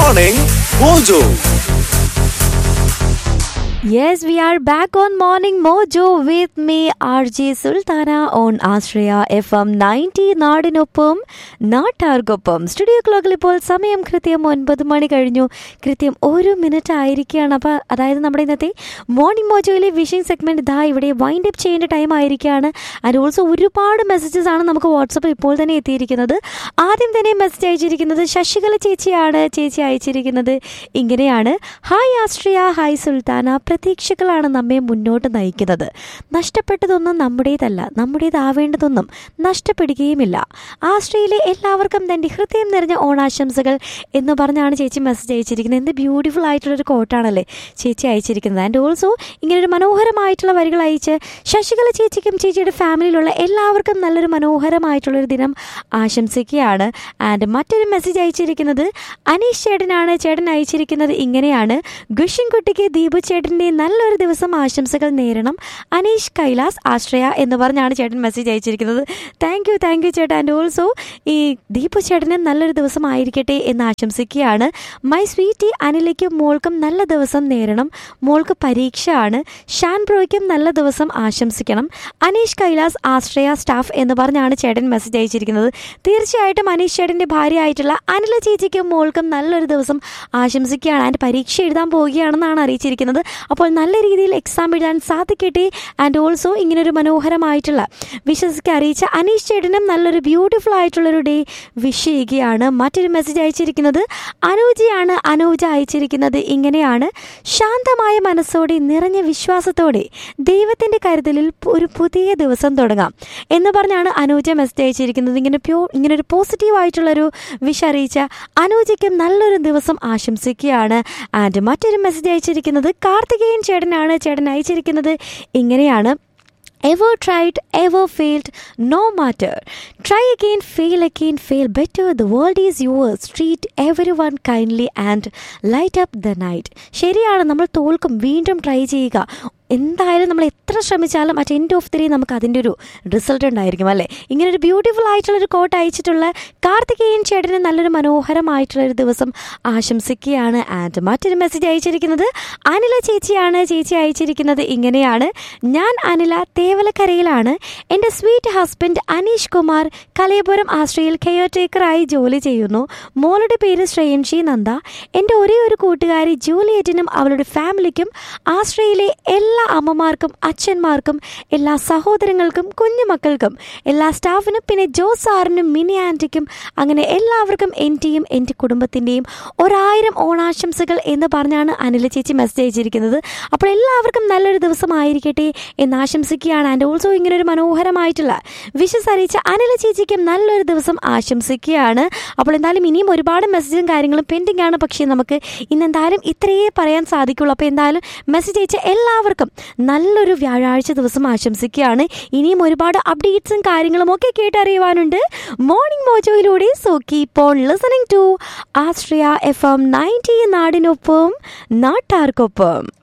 Morning Mojo. Yes, we are back on Morning Mojo with me, RJ Sultana on Astraya FM 90 നാടിനൊപ്പം നാട്ടാർക്കൊപ്പം studio ക്ലോക്കിൽ ഇപ്പോൾ സമയം കൃത്യം ഒൻപത് മണി കഴിഞ്ഞു കൃത്യം ഒരു മിനിറ്റ് ആയിരിക്കുകയാണ് അപ്പോൾ അതായത് നമ്മുടെ ഇന്നത്തെ മോർണിംഗ് മോജോയിലെ വിഷിംഗ് സെഗ്മെൻറ്റ് ഇതാ ഇവിടെ വൈൻഡ് അപ്പ് ചെയ്യേണ്ട ടൈം ആയിരിക്കുകയാണ് ആൻഡ് ഓൾസോ ഒരുപാട് മെസ്സേജസ് ആണ് നമുക്ക് വാട്സപ്പിൽ ഇപ്പോൾ തന്നെ എത്തിയിരിക്കുന്നത് ആദ്യം തന്നെ മെസ്സേജ് അയച്ചിരിക്കുന്നത് ശശികല ചേച്ചിയാണ് ചേച്ചി അയച്ചിരിക്കുന്നത് ഇങ്ങനെയാണ് ഹായ് ആസ്ട്രിയ ഹായ് സുൽത്താന പ്രതീക്ഷകളാണ് നമ്മെ മുന്നോട്ട് നയിക്കുന്നത് നഷ്ടപ്പെട്ടതൊന്നും നമ്മുടേതല്ല നമ്മുടേതാവേണ്ടതൊന്നും നഷ്ടപ്പെടുകയുമില്ല ആസ്ട്രിയയിലെ എല്ലാവർക്കും തൻ്റെ ഹൃദയം നിറഞ്ഞ ഓണാശംസകൾ എന്ന് പറഞ്ഞാണ് ചേച്ചി മെസ്സേജ് അയച്ചിരിക്കുന്നത് എന്ത് ബ്യൂട്ടിഫുൾ ആയിട്ടുള്ളൊരു കോട്ടാണല്ലേ ചേച്ചി അയച്ചിരിക്കുന്നത് ആൻഡ് ഓൾസോ ഇങ്ങനൊരു മനോഹരമായിട്ടുള്ള വരികൾ അയച്ച് ശശികല ചേച്ചിക്കും ചേച്ചിയുടെ ഫാമിലിയിലുള്ള എല്ലാവർക്കും നല്ലൊരു മനോഹരമായിട്ടുള്ളൊരു ദിനം ആശംസിക്കുകയാണ് ആൻഡ് മറ്റൊരു മെസ്സേജ് അയച്ചിരിക്കുന്നത് അനീഷ് ചേട്ടനാണ് ചേട്ടൻ അയച്ചിരിക്കുന്നത് ഇങ്ങനെയാണ് ഗുഷിൻകുട്ടിക്ക് ദീപു ചേട്ടൻ്റെ നല്ലൊരു ദിവസം ആശംസകൾ നേരണം അനീഷ് കൈലാസ് ആശ്രയ എന്ന് പറഞ്ഞാണ് ചേട്ടൻ മെസ്സേജ് അയച്ചിരിക്കുന്നത് താങ്ക് യു താങ്ക് യു ചേട്ടാ ആൻഡ് ഓൾസോ ഈ ദീപു ചേട്ടന് നല്ലൊരു ദിവസം ആയിരിക്കട്ടെ എന്ന് ആശംസിക്കുകയാണ് മൈ സ്വീറ്റി അനിലയ്ക്കും മോൾക്കും നല്ല ദിവസം നേരണം മോൾക്ക് പരീക്ഷ ആണ് ഷാൻ ബ്രോയ്ക്കും നല്ല ദിവസം ആശംസിക്കണം അനീഷ് കൈലാസ് ആശ്രയ സ്റ്റാഫ് എന്ന് പറഞ്ഞാണ് ചേട്ടൻ മെസ്സേജ് അയച്ചിരിക്കുന്നത് തീർച്ചയായിട്ടും അനീഷ് ചേട്ടൻ്റെ ഭാര്യയായിട്ടുള്ള അനില ചേച്ചിക്കും മോൾക്കും നല്ലൊരു ദിവസം ആശംസിക്കുകയാണ് ആൻഡ് പരീക്ഷ എഴുതാൻ പോവുകയാണെന്നാണ് അറിയിച്ചിരിക്കുന്നത് അപ്പോൾ നല്ല രീതിയിൽ എക്സാം എഴുതാൻ സാധിക്കട്ടെ ആൻഡ് ഓൾസോ ഇങ്ങനൊരു മനോഹരമായിട്ടുള്ള വിശ്വസിക്ക് അറിയിച്ച അനീഷ് ചേട്ടനും നല്ലൊരു ബ്യൂട്ടിഫുൾ ആയിട്ടുള്ളൊരു ഡേ വിഷ് ചെയ്യുകയാണ് മറ്റൊരു മെസ്സേജ് അയച്ചിരിക്കുന്നത് അനൂജയാണ് അനൂജ അയച്ചിരിക്കുന്നത് ഇങ്ങനെയാണ് ശാന്തമായ മനസ്സോടെ നിറഞ്ഞ വിശ്വാസത്തോടെ ദൈവത്തിൻ്റെ കരുതലിൽ ഒരു പുതിയ ദിവസം തുടങ്ങാം എന്ന് പറഞ്ഞാണ് അനൂജ മെസ്സേജ് അയച്ചിരിക്കുന്നത് ഇങ്ങനെ പ്യോ ഇങ്ങനെ ഒരു പോസിറ്റീവ് ആയിട്ടുള്ളൊരു വിഷ് അറിയിച്ച അനൂജയ്ക്കും നല്ലൊരു ദിവസം ആശംസിക്കുകയാണ് ആൻഡ് മറ്റൊരു മെസ്സേജ് അയച്ചിരിക്കുന്നത് കാർത്തികേയൻ ചേട്ടനാണ് ചേട്ടൻ അയച്ചിരിക്കുന്നത് ഇങ്ങനെയാണ് ever tried, ever failed, no matter. Try again, fail again, fail better. The world is yours. Treat everyone kindly and light up the night. ശരിയാണ് നമ്മൾ തോൽക്കും വീണ്ടും ട്രൈ ചെയ്യുക എന്തായാലും നമ്മൾ എത്ര ശ്രമിച്ചാലും at end of the day നമുക്ക് അതിൻ്റെ ഒരു റിസൾട്ട് ഉണ്ടായിരിക്കും അല്ലേ ഇങ്ങനെ ഒരു ബ്യൂട്ടിഫുൾ ആയിട്ടുള്ളൊരു കോട്ട് അയച്ചിട്ടുള്ള കാർത്തികേയൻ ചേട്ടന് നല്ലൊരു മനോഹരമായിട്ടുള്ളൊരു ദിവസം ആശംസിക്കുകയാണ് ആൻഡ് മറ്റൊരു മെസ്സേജ് അയച്ചിരിക്കുന്നത് അനില ചേച്ചിയാണ് ചേച്ചി അയച്ചിരിക്കുന്നത് ഇങ്ങനെയാണ് ഞാൻ അനില തേവലക്കരയിലാണ് എൻ്റെ സ്വീറ്റ് ഹസ്ബൻഡ് അനീഷ് കുമാർ കലയപുരം ആശ്രയിൽ കെയർ ടേക്കറായി ജോലി ചെയ്യുന്നു മോളുടെ പേര് ശ്രേയൻഷി നന്ദ എൻ്റെ ഒരേ ഒരു കൂട്ടുകാരി ജൂലിയറ്റിനും അവളുടെ ഫാമിലിക്കും ആശ്രയിലെ എല്ലാ അമ്മമാർക്കും അച്ഛന്മാർക്കും എല്ലാ സഹോദരങ്ങൾക്കും കുഞ്ഞുമക്കൾക്കും എല്ലാ സ്റ്റാഫിനും പിന്നെ ജോ സാറിനും മിനി ആൻറ്റിക്കും അങ്ങനെ എല്ലാവർക്കും എൻ്റെയും എൻ്റെ കുടുംബത്തിൻ്റെയും ഒരായിരം ഓണാശംസകൾ എന്ന് പറഞ്ഞാണ് അനില ചേച്ചി മെസ്സേജ് അയച്ചിരിക്കുന്നത് അപ്പോൾ എല്ലാവർക്കും നല്ലൊരു ദിവസമായിരിക്കട്ടെ എന്ന് ആശംസിക്കുകയാണ് ആൻഡ് ഓൾസോ ഇങ്ങനെ ഒരു മനോഹരമായിട്ടുള്ള വിഷസ് അറിയിച്ച അനില ചേച്ചിക്കും നല്ലൊരു ദിവസം ആശംസിക്കുകയാണ് അപ്പോൾ എന്തായാലും ഇനിയും ഒരുപാട് മെസ്സേജും കാര്യങ്ങളും പെൻഡിങ് ആണ് പക്ഷേ നമുക്ക് ഇന്ന് എന്തായാലും ഇത്രയേ പറയാൻ സാധിക്കുള്ളൂ അപ്പോൾ എന്തായാലും മെസ്സേജ് അയച്ച എല്ലാവർക്കും നല്ലൊരു വ്യാഴാഴ്ച ദിവസം ആശംസിക്കുകയാണ് ഇനിയും ഒരുപാട് അപ്ഡേറ്റ്സും കാര്യങ്ങളും ഒക്കെ കേട്ടറിയുവാനുണ്ട് മോർണിംഗ് മോജോയിലൂടെ so keep on listening to Astria F M ninety നാടിനൊപ്പം നാട്ടാർക്കൊപ്പം